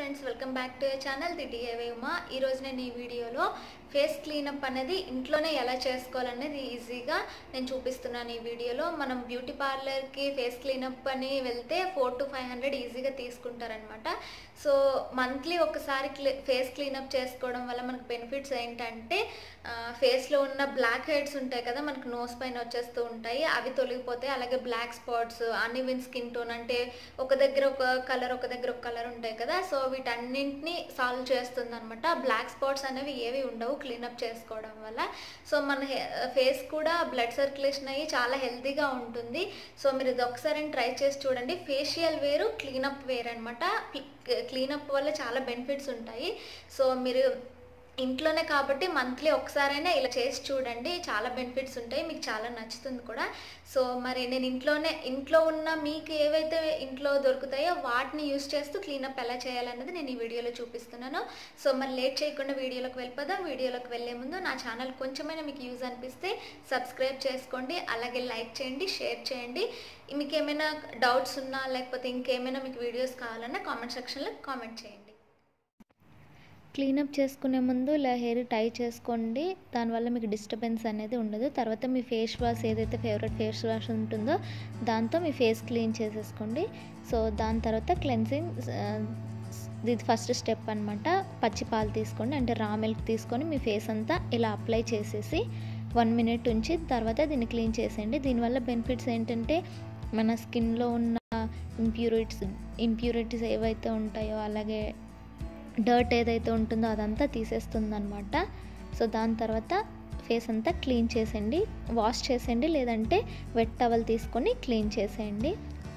friends welcome back to your channel the డిఏవే ఉమా ఈరోజు నేను ఈ వీడియోలో ఫేస్ క్లీనప్ అనేది ఇంట్లోనే ఎలా చేసుకోవాలనేది ఈజీగా నేను చూపిస్తున్నాను ఈ వీడియోలో మనం బ్యూటీ పార్లర్కి ఫేస్ క్లీనప్ అని వెళ్తే ఫోర్ టు ఫైవ్ హండ్రెడ్ ఈజీగా తీసుకుంటారనమాట సో మంత్లీ ఒకసారి క్లీ ఫేస్ క్లీనప్ చేసుకోవడం వల్ల మనకు బెనిఫిట్స్ ఏంటంటే ఫేస్లో ఉన్న బ్లాక్ హెడ్స్ ఉంటాయి కదా మనకు నోస్ పైన వచ్చేస్తూ ఉంటాయి అవి తొలగిపోతాయి అలాగే black spots uneven skin tone అంటే ఒక దగ్గర ఒక కలర్ ఒక దగ్గర ఒక కలర్ ఉంటాయి కదా సో వీటన్నింటిని సాల్వ్ చేస్తుంది అనమాట బ్లాక్ స్పాట్స్ అనేవి ఏవి ఉండవు క్లీనప్ చేసుకోవడం వల్ల సో మన ఫేస్ కూడా బ్లడ్ సర్క్యులేషన్ అయ్యి చాలా హెల్తీగా ఉంటుంది సో మీరు ఇది ఒకసారి ట్రై చేసి చూడండి ఫేషియల్ వేరు క్లీనప్ వేరు అనమాట క్లీనప్ వల్ల చాలా బెనిఫిట్స్ ఉంటాయి సో మీరు ఇంట్లోనే కాబట్టి మంత్లీ ఒకసారైనా ఇలా చేసి చూడండి చాలా బెనిఫిట్స్ ఉంటాయి మీకు చాలా నచ్చుతుంది కూడా సో మరి నేను ఇంట్లోనే ఇంట్లో ఉన్న మీకు ఏవైతే ఇంట్లో దొరుకుతాయో వాటిని యూస్ చేస్తూ క్లీనప్ ఎలా చేయాలన్నది నేను ఈ వీడియోలో చూపిస్తున్నాను సో మరి లేట్ చేయకుండా వీడియోలోకి వెళ్ళిపోదాం వీడియోలోకి వెళ్ళే ముందు నా ఛానల్ కొంచెమైనా మీకు యూజ్ అనిపిస్తే సబ్స్క్రైబ్ చేసుకోండి అలాగే లైక్ చేయండి షేర్ చేయండి మీకు ఏమైనా డౌట్స్ ఉన్నా లేకపోతే ఇంకేమైనా మీకు వీడియోస్ కావాలన్నా కామెంట్ సెక్షన్లో కామెంట్ చేయండి క్లీనప్ చేసుకునే ముందు ఇలా హెయిర్ టై చేసుకోండి దానివల్ల మీకు డిస్టర్బెన్స్ అనేది ఉండదు తర్వాత మీ ఫేస్ వాష్ ఏదైతే ఫేవరెట్ ఫేస్ వాష్ ఉంటుందో దాంతో మీ ఫేస్ క్లీన్ చేసేసుకోండి సో దాని తర్వాత క్లెన్సింగ్ ఇది ఫస్ట్ స్టెప్ అనమాట పచ్చి పాలు తీసుకోండి అంటే రా మిల్క్ తీసుకొని మీ ఫేస్ అంతా ఇలా అప్లై చేసేసి వన్ మినిట్ ఉంచి తర్వాత దీన్ని క్లీన్ చేసేయండి దీనివల్ల బెనిఫిట్స్ ఏంటంటే మన స్కిన్లో ఉన్న ఇంప్యూరిటీస్ ఇంప్యూరిటీస్ ఏవైతే ఉంటాయో అలాగే డర్ట్ ఏదైతే ఉంటుందో అదంతా తీసేస్తుంది అనమాట సో దాని తర్వాత ఫేస్ అంతా క్లీన్ చేసేయండి వాష్ చేసేయండి లేదంటే వెట్ టవల్ తీసుకొని క్లీన్ చేసేయండి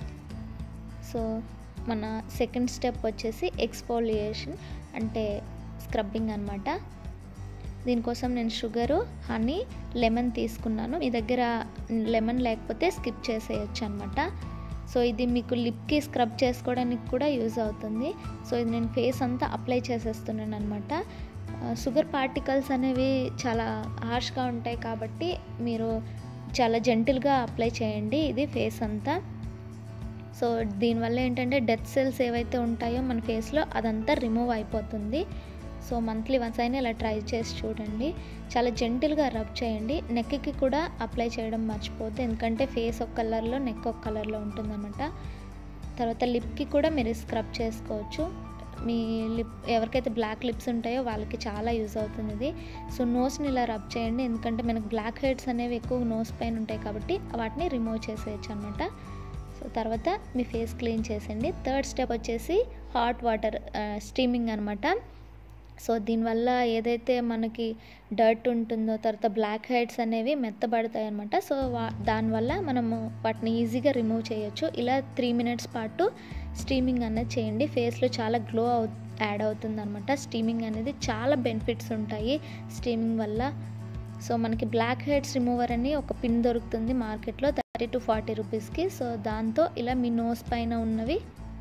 సో మన సెకండ్ స్టెప్ వచ్చేసి ఎక్స్ఫోలియేషన్ అంటే స్క్రబ్బింగ్ అనమాట దీనికోసం నేను షుగరు హనీ లెమన్ తీసుకున్నాను మీ దగ్గర లెమన్ లేకపోతే స్కిప్ చేసేయచ్చు అనమాట సో ఇది మీకు లిప్కి స్క్రబ్ చేసుకోవడానికి కూడా యూజ్ అవుతుంది సో ఇది నేను ఫేస్ అంతా అప్లై చేసేస్తున్నాను అనమాట షుగర్ పార్టికల్స్ అనేవి చాలా హార్ష్గా ఉంటాయి కాబట్టి మీరు చాలా జెంటిల్గా అప్లై చేయండి ఇది ఫేస్ అంతా సో దీనివల్ల ఏంటంటే డెత్ సెల్స్ ఏవైతే ఉంటాయో మన ఫేస్లో అదంతా రిమూవ్ అయిపోతుంది సో మంత్లీ వన్స్ అయినా ఇలా ట్రై చేసి చూడండి చాలా జెంటిల్గా రబ్ చేయండి నెక్కి కూడా అప్లై చేయడం మర్చిపోద్దు ఎందుకంటే ఫేస్ ఒక కలర్లో నెక్ ఒక కలర్లో ఉంటుందన్నమాట తర్వాత లిప్కి కూడా మీరు స్క్రబ్ చేసుకోవచ్చు మీ లిప్ ఎవరికైతే బ్లాక్ లిప్స్ ఉంటాయో వాళ్ళకి చాలా యూజ్ అవుతుంది ఇది సో నోస్ని ఇలా రబ్ చేయండి ఎందుకంటే మనకు బ్లాక్ హెడ్స్ అనేవి ఎక్కువ నోస్ పైన ఉంటాయి కాబట్టి వాటిని రిమూవ్ చేసేయచ్చు అనమాట సో తర్వాత మీ ఫేస్ క్లీన్ చేసేయండి థర్డ్ స్టెప్ వచ్చేసి హాట్ వాటర్ స్టీమింగ్ అనమాట సో దీనివల్ల ఏదైతే మనకి డర్ట్ ఉంటుందో తర్వాత బ్లాక్ హెడ్స్ అనేవి మెత్తబడతాయి అనమాట సో వా దానివల్ల మనము వాటిని ఈజీగా రిమూవ్ చేయొచ్చు ఇలా త్రీ మినిట్స్ పాటు స్టీమింగ్ అనేది చేయండి ఫేస్లో చాలా గ్లో అవు యాడ్ అవుతుంది అనమాట స్టీమింగ్ అనేది చాలా బెనిఫిట్స్ ఉంటాయి స్టీమింగ్ వల్ల సో మనకి బ్లాక్ హెడ్స్ రిమూవర్ అని ఒక పిన్ దొరుకుతుంది మార్కెట్లో థర్టీ టు ఫార్టీ రూపీస్కి సో దాంతో ఇలా మీ నోస్ పైన ఉన్నవి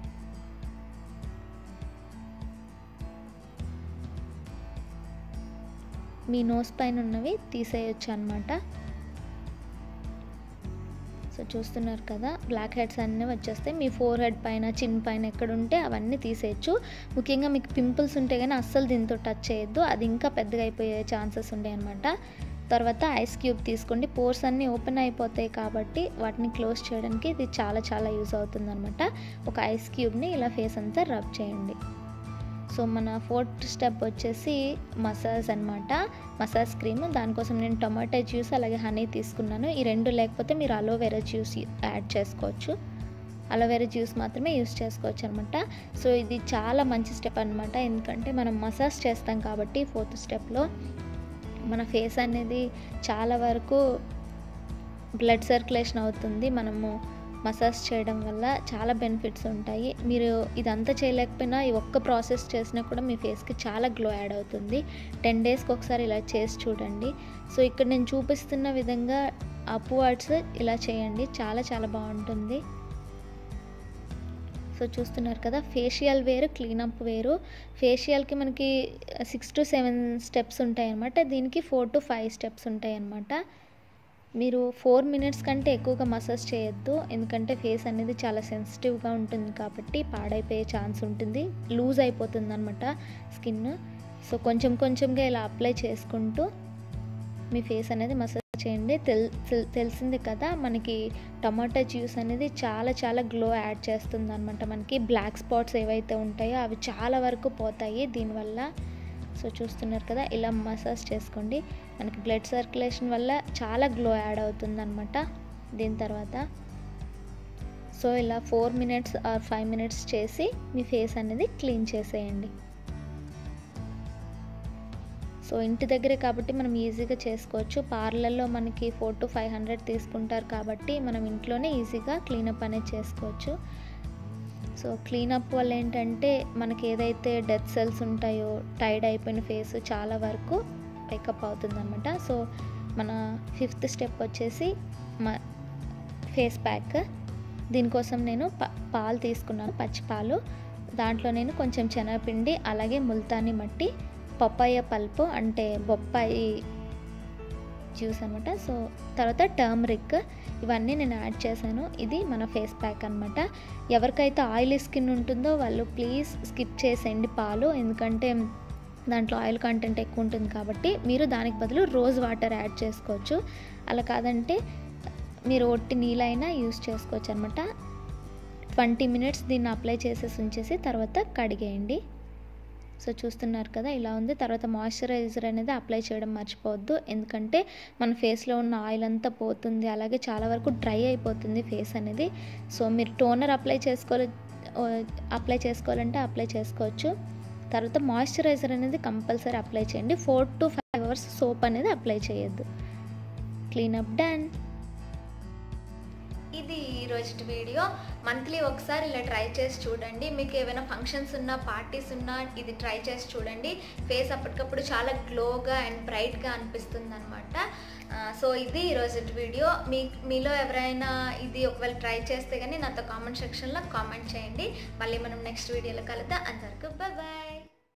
మీ నోస్ పైన ఉన్నవి తీసేయచ్చు అనమాట సో చూస్తున్నారు కదా బ్లాక్ హెడ్స్ అన్నీ వచ్చేస్తే మీ ఫోర్ హెడ్ పైన చిన్ పైన ఎక్కడ ఉంటే అవన్నీ తీసేయచ్చు ముఖ్యంగా మీకు పింపుల్స్ ఉంటే కానీ అస్సలు దీంతో టచ్ చేయొద్దు అది ఇంకా పెద్దగా అయిపోయే ఛాన్సెస్ ఉంటాయి అనమాట తర్వాత ఐస్ క్యూబ్ తీసుకోండి పోర్స్ అన్నీ ఓపెన్ అయిపోతాయి కాబట్టి వాటిని క్లోజ్ చేయడానికి ఇది చాలా చాలా యూజ్ అవుతుంది అనమాట ఒక ఐస్ క్యూబ్ని ఇలా ఫేస్ అంతా రబ్ చేయండి సో మన ఫోర్త్ స్టెప్ వచ్చేసి మసాజ్ అనమాట మసాజ్ క్రీమ్ దానికోసం నేను టొమాటో జ్యూస్ అలాగే హనీ తీసుకున్నాను ఈ రెండు లేకపోతే మీరు అలోవెరా జ్యూస్ యాడ్ చేసుకోవచ్చు అలోవెరా జ్యూస్ మాత్రమే యూస్ చేసుకోవచ్చు అనమాట సో ఇది చాలా మంచి స్టెప్ అనమాట ఎందుకంటే మనం మసాజ్ చేస్తాం కాబట్టి ఫోర్త్ స్టెప్లో మన ఫేస్ అనేది చాలా వరకు బ్లడ్ సర్క్యులేషన్ అవుతుంది మనము మసాజ్ చేయడం వల్ల చాలా బెనిఫిట్స్ ఉంటాయి మీరు ఇదంతా చేయలేకపోయినా ఈ ఒక్క ప్రాసెస్ చేసినా కూడా మీ ఫేస్కి చాలా గ్లో యాడ్ అవుతుంది టెన్ డేస్కి ఒకసారి ఇలా చేసి చూడండి సో ఇక్కడ నేను చూపిస్తున్న విధంగా అప్వర్డ్స్ ఇలా చేయండి చాలా చాలా బాగుంటుంది సో చూస్తున్నారు కదా ఫేషియల్ వేరు క్లీనప్ వేరు ఫేషియల్కి మనకి సిక్స్ టు సెవెన్ స్టెప్స్ ఉంటాయి అన్నమాట దీనికి ఫోర్ టు ఫైవ్ స్టెప్స్ ఉంటాయి అన్నమాట మీరు ఫోర్ మినిట్స్ కంటే ఎక్కువగా మసాజ్ చేయొద్దు ఎందుకంటే ఫేస్ అనేది చాలా సెన్సిటివ్గా ఉంటుంది కాబట్టి పాడైపోయే ఛాన్స్ ఉంటుంది లూజ్ అయిపోతుంది అనమాట స్కిన్ సో కొంచెం కొంచెంగా ఇలా అప్లై చేసుకుంటూ మీ ఫేస్ అనేది మసాజ్ చేయండి తెల్ తెల్- తెలిసింది కదా మనకి టమాటా జ్యూస్ అనేది చాలా చాలా గ్లో యాడ్ చేస్తుంది అనమాట మనకి బ్లాక్ స్పాట్స్ ఏవైతే ఉంటాయో అవి చాలా వరకు పోతాయి దీనివల్ల సో చూస్తున్నారు కదా ఇలా మసాజ్ చేసుకోండి మనకి బ్లడ్ సర్క్యులేషన్ వల్ల చాలా గ్లో యాడ్ అవుతుంది అనమాట దీని తర్వాత సో ఇలా four minutes or five minutes చేసి మీ ఫేస్ అనేది క్లీన్ చేసేయండి సో ఇంటి దగ్గరే కాబట్టి మనం ఈజీగా చేసుకోవచ్చు పార్లర్లో మనకి ఫోర్ టు ఫైవ్ హండ్రెడ్ తీసుకుంటారు కాబట్టి మనం ఇంట్లోనే ఈజీగా క్లీనప్ అనేది చేసుకోవచ్చు సో క్లీనప్ వల్ల ఏంటంటే మనకి ఏదైతే డెత్ సెల్స్ ఉంటాయో టైడ్ అయిపోయిన ఫేస్ చాలా వరకు పేకప్ అవుతుంది అనమాట సో మన ఫిఫ్త్ స్టెప్ వచ్చేసి మ ఫేస్ ప్యాక్ దీనికోసం నేను ప పాలు తీసుకున్నాను పచ్చి పాలు దాంట్లో నేను కొంచెం శనగపిండి అలాగే ముల్తాని మట్టి పప్పాయ పల్పు అంటే బొప్పాయి జ్యూస్ అనమాట సో తర్వాత టర్మరిక్ ఇవన్నీ నేను యాడ్ చేశాను ఇది మన ఫేస్ ప్యాక్ అనమాట ఎవరికైతే ఆయిలీ స్కిన్ ఉంటుందో వాళ్ళు ప్లీజ్ స్కిప్ చేసేయండి పాలు ఎందుకంటే దాంట్లో ఆయిల్ కంటెంట్ ఎక్కువ ఉంటుంది కాబట్టి మీరు దానికి బదులు రోజ్ వాటర్ యాడ్ చేసుకోవచ్చు అలా కాదంటే మీరు ఒట్టి నీళ్ళైనా యూస్ చేసుకోవచ్చు అనమాట ట్వంటీ మినిట్స్ దీన్ని అప్లై చేసేసి ఉంచేసి తర్వాత కడిగేయండి సో చూస్తున్నారు కదా ఇలా ఉంది తర్వాత మాయిశ్చరైజర్ అనేది అప్లై చేయడం మర్చిపోవద్దు ఎందుకంటే మన ఫేస్లో ఉన్న ఆయిల్ అంతా పోతుంది అలాగే చాలా వరకు డ్రై అయిపోతుంది ఫేస్ అనేది సో మీరు టోనర్ అప్లై చేసుకోవాలి అప్లై చేసుకోవాలంటే అప్లై చేసుకోవచ్చు తర్వాత మాయిశ్చరైజర్ అనేది కంపల్సరీ అప్లై చేయండి four to five hours soap అనేది అప్లై చేయొద్దు క్లీనప్ డన్ ఇది ఈరోజు వీడియో మంత్లీ ఒకసారి ఇలా ట్రై చేసి చూడండి మీకు ఏమైనా ఫంక్షన్స్ ఉన్నా పార్టీస్ ఉన్నా ఇది ట్రై చేసి చూడండి ఫేస్ అప్పటికప్పుడు చాలా గ్లోగా అండ్ బ్రైట్గా అనిపిస్తుంది అనమాట సో ఇది ఈరోజు వీడియో మీ మీలో ఎవరైనా ఇది ఒకవేళ ట్రై చేస్తే కానీ నాతో కామెంట్ సెక్షన్లో కామెంట్ చేయండి మళ్ళీ మనం నెక్స్ట్ వీడియోలో కలుద్దాం అందరికీ బాయ్